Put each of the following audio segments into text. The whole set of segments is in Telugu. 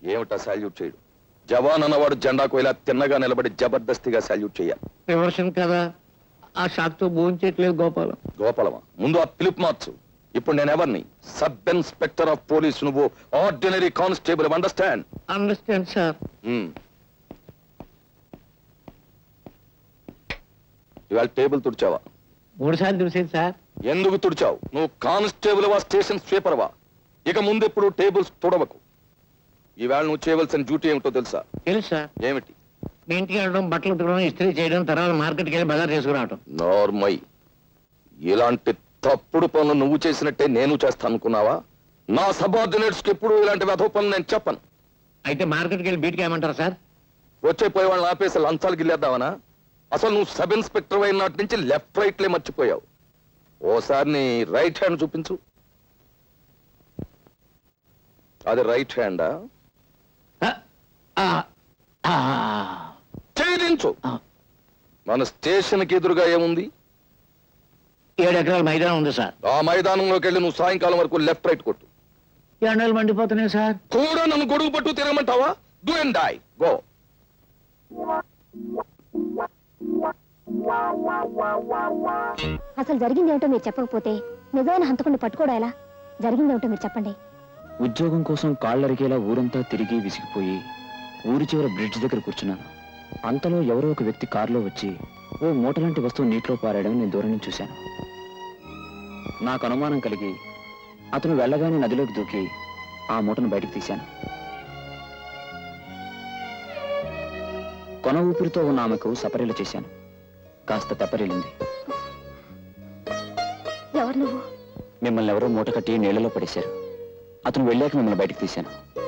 ఏమిటా సాల్యూట్ చేయడు జవాన్ అన్నవాడు జెండాకు ఇలా తిన్నగా నిలబడి జబర్దస్తిగా సాల్యూట్ చేయాలి రివర్షన్ కదా ఆ షాక్ తో భోంచేయట్లేదు గోపాలం గోపాలమా ముందు ఆ పిలుపు మార్చు ఇప్పుడు నేను ఎవరిని సబ్ ఇన్స్పెక్టర్ ఆఫ్ పోలీస్ నువ్వు ordinary constable understand understand sir ఇవాళ టేబుల్ తుడిచావా మూడు సార్లు చూసేది సార్ ఎందుకు తుడిచావు నువ్వు కానిస్టేబుల్ వా స్టేషన్ స్వీపర్ వా ఇక ముందెప్పుడు టేబుల్స్ తుడవకు ఈవేళ నువ్వు చేయవలసిన డ్యూటీ ఏమిటో తెలుసా తెలుసు సార్ ఏమిటి మీ ఇంటికి వెళ్ళడం బట్టలు ఉతకడం ఇస్త్రీ చేయడం తర్వాత మార్కెట్కి వెళ్ళి బజార్ చేసుకురావటం నార్మై ఇలాంటి తప్పుడు పనులు నువ్వు చేసినట్టే నేను చేస్తాను అనుకున్నావా నా సబార్డినేట్స్ కి ఎప్పుడు ఇలాంటి వెధవ పనులు నేను చెప్పను అయితే మార్కెట్కి వెళ్ళి బీట్కి ఏమంటారు సార్ వచ్చే పోయే వాళ్ళని ఆపేసి లంచాలు గిల్లేద్దామనా అసలు నువ్వు సబ్ ఇన్స్పెక్టర్ అయిన నాటి నుంచి లెఫ్ట్ రైట్లే మర్చిపోయావు ఓసారి నీ రైట్ హ్యాండ్ చూపించు అది రైట్ హ్యాండా ఆ, ఆ, ఆ. ఛేదించు మన స్టేషన్ కి ఎదురుగా ఏముంది ఏడు ఎకరాల మైదానం ఉంది సార్ ఆ మైదానంలోకి వెళ్ళి నువ్వు సాయంకాలం వరకు లెఫ్ట్ రైట్ కొట్టు ఎండలు మండిపోతున్నాయి సార్ కూడా నన్ను గొడుగు పట్టు తిరగమంటావా డూ అండ్ డై గో అసలు జరిగింది ఏమిటో మీరు చెప్పకపోతే నిజమైన హంతకుండా పట్టుకోవడం ఎలా జరిగింది ఏమిటో మీరు చెప్పండి ఉద్యోగం కోసం కాళ్ళరిగేలా ఊరంతా తిరిగి విసిగిపోయి ఊరి చివర బ్రిడ్జ్ దగ్గర కూర్చున్నాను అంతలో ఎవరో ఒక వ్యక్తి కారులో వచ్చి ఓ మూట లాంటి వస్తువు నీటిలో పారాయడం నేను దూరం నుంచి చూశాను నాకు అనుమానం కలిగి అతను వెళ్ళగానే నదిలోకి దూకి ఆ మూటను బయటకు తీశాను కొన ఊపిరితో ఉన్న ఆమెకు సపరీల చేశాను కాస్త తెప్పరిల్లింది ఎవరు నువ్వు మిమ్మల్ని ఎవరో మూట కట్టి నీళ్లలో పడేశారు అతను వెళ్ళాక మిమ్మల్ని బయటకు తీశాను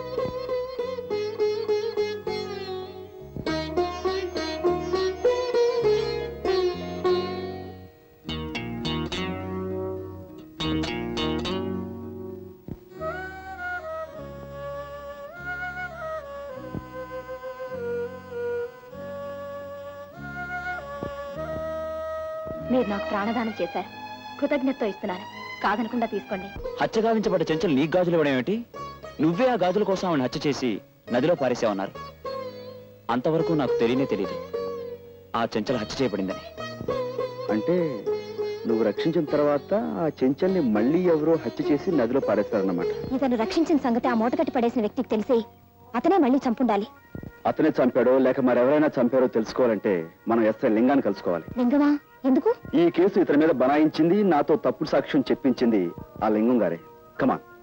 మీరు నాకు ప్రాణదానం చేశారు కృతజ్ఞతతో ఇస్తున్నాను కాదనకుండా తీసుకోండి హత్య గావించబడ్డ చెంచలు నీకు గాజులు ఇవ్వడం ఏమిటి నువ్వే ఆ గాజుల కోసం ఆవిడ హత్య చేసి నదిలో పారేసావన్నారు అంతవరకు నాకు తెలియనే తెలియదు ఆ చెంచల హత్య చేయబడిందని అంటే నువ్వు రక్షించిన తర్వాత ఆ చెంచల్ని మళ్ళీ ఎవరో హత్య చేసి నదిలో పారేస్తారన్నమాట ఇతను రక్షించిన సంగతి ఆ మూటకట్టి పడేసిన వ్యక్తికి తెలిసి అతనే మళ్ళీ చంపుండాలి అతనే చంపాడో లేక మరెవరైనా చంపారో తెలుసుకోవాలంటే మనం ఎస్ఐ లింగాన్ని కలుసుకోవాలి లింగమా ఎందుకు ఈ కేసు ఇతని మీద బనాయించింది నాతో తప్పుడు సాక్ష్యం చెప్పించింది ఆ లింగం గారే కమా